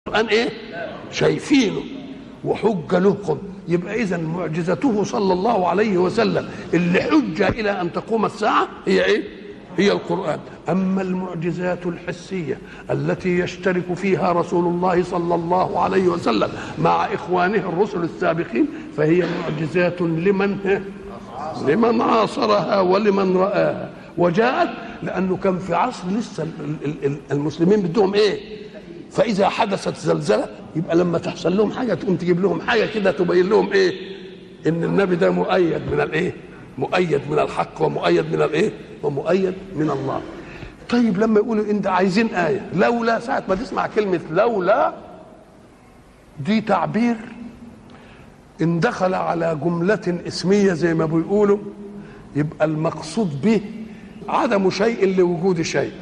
القرآن ايه شايفينه وحجة لكم يبقى إذا معجزته صلى الله عليه وسلم اللي حجة إلى أن تقوم الساعة هي إيه؟ هي القرآن أما المعجزات الحسية التي يشترك فيها رسول الله صلى الله عليه وسلم مع إخوانه الرسل السابقين فهي معجزات لمن لمن عاصرها ولمن رآها وجاءت لأنه كان في عصر لسه المسلمين بدهم إيه فاذا حدثت زلزله يبقى لما تحصل لهم حاجه تقوم تجيب لهم حاجه كده تبين لهم ايه ان النبي ده مؤيد من الايه مؤيد من الحق ومؤيد من الايه ومؤيد من الله طيب لما يقولوا انت عايزين ايه لولا ساعه ما تسمع كلمه لولا دي تعبير ان دخل على جمله اسميه زي ما بيقولوا يبقى المقصود به عدم شيء لوجود شيء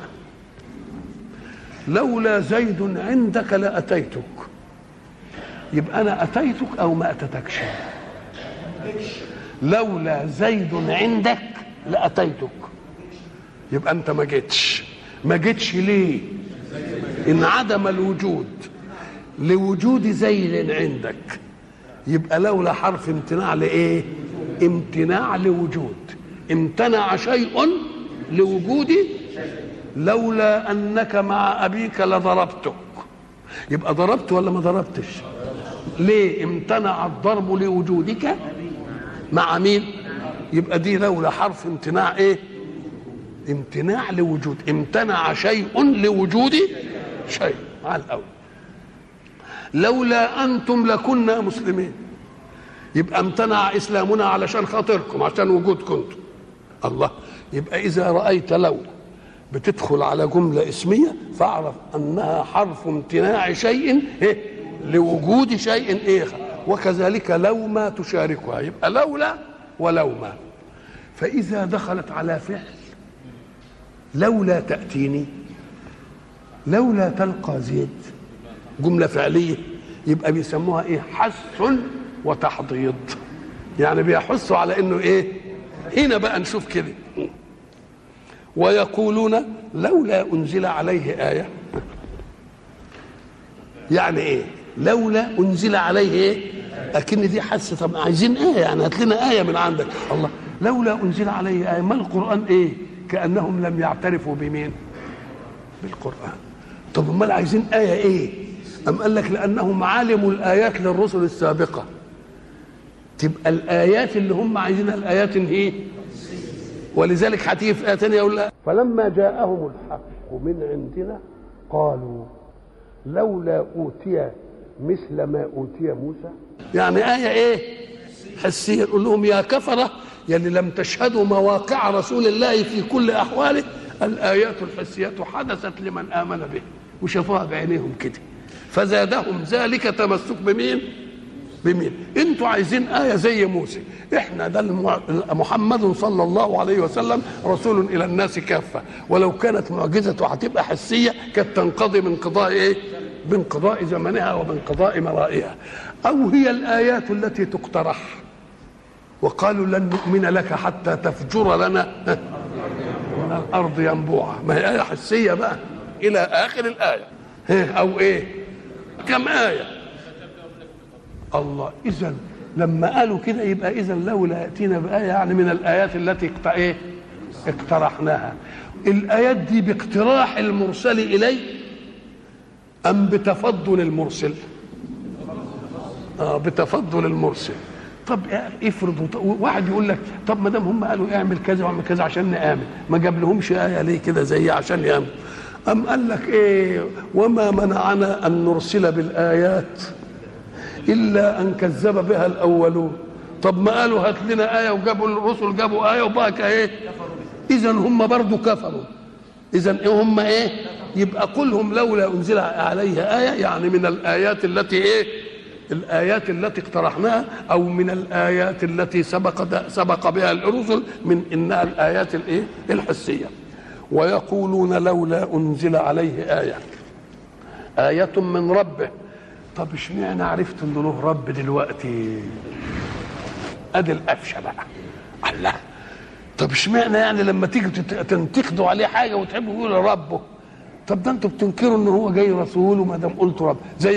لولا زيد عندك لاتيتك يبقى انا اتيتك او ما اتتكش لولا زيد عندك لاتيتك يبقى انت ما جيتش ما جيتش ليه انعدم الوجود لوجود زيد عندك يبقى لولا حرف امتناع لايه امتناع لوجود امتنع شيء لوجود لولا انك مع ابيك لضربتك يبقى ضربت ولا ما ضربتش ليه امتنع الضرب لوجودك مع مين يبقى دي لولا حرف امتناع ايه امتناع لوجود امتنع شيء لوجود شيء على الاول لولا انتم لكنا مسلمين يبقى امتنع اسلامنا علشان خاطركم عشان وجودكم انتم الله يبقى اذا رايت لولا بتدخل على جملة اسمية فاعرف أنها حرف امتناع شيء إيه؟ لوجود شيء إيه وكذلك لو ما تشاركها يبقى لولا ولو ما فإذا دخلت على فعل لولا تأتيني لولا تلقى زيد جملة فعلية يبقى بيسموها إيه حث وتحضيض يعني بيحثوا على إنه إيه هنا بقى نشوف كده ويقولون لولا انزل عليه ايه يعني ايه لولا انزل عليه ايه اكن دي حس طب عايزين ايه يعني هات لنا ايه من عندك الله لولا انزل عليه ايه ما القران ايه كانهم لم يعترفوا بمين بالقران طب امال عايزين ايه ايه ام قال لك لانهم علموا الايات للرسل السابقه تبقى الايات اللي هم عايزينها الايات ايه ولذلك هتيجي في آية تانية يقول لا فلما جاءهم الحق من عندنا قالوا لولا أوتي مثل ما أوتي موسى يعني آية إيه حسية نقول لهم يا كفرة يلي لم تشهدوا مواقع رسول الله في كل أحواله الآيات الحسية حدثت لمن آمن به وشافوها بعينيهم كده فزادهم ذلك تمسك بمين بمين انتوا عايزين آية زي موسى احنا ده المع... محمد صلى الله عليه وسلم رسول الى الناس كافة ولو كانت معجزته هتبقى حسية كانت تنقضي من قضاء ايه من قضاء زمنها ومن قضاء مرائها او هي الآيات التي تقترح وقالوا لن نؤمن لك حتى تفجر لنا من الارض ينبوعا ما هي آية حسية بقى الى اخر الآية او ايه كم آية الله اذا لما قالوا كده يبقى اذا لولا ياتينا بايه يعني من الايات التي ايه اقترحناها الايات دي باقتراح المرسل اليه ام بتفضل المرسل اه بتفضل المرسل طب افرض واحد يقول لك طب ما دام هم قالوا اعمل كذا واعمل كذا عشان نامن ما جاب لهمش ايه ليه كده زي عشان يامن ام قال لك ايه وما منعنا ان نرسل بالايات الا ان كذب بها الاولون طب ما قالوا هات لنا ايه وجابوا الرسل جابوا ايه وبقى ايه اذا هم برضو كفروا اذا إيه هم ايه يبقى قلهم لولا انزل عليه ايه يعني من الايات التي ايه الايات التي اقترحناها او من الايات التي سبق سبق بها الرسل من انها الايات الايه الحسيه ويقولون لولا انزل عليه ايه ايه من ربه طب اشمعنى عرفت ان له رب دلوقتي ادي القفشه بقى الله طب اشمعنى يعني لما تيجوا تنتقدوا عليه حاجه وتحبوا يقولوا ربه طب ده انتوا بتنكروا ان هو جاي رسول وما دام قلتوا رب زي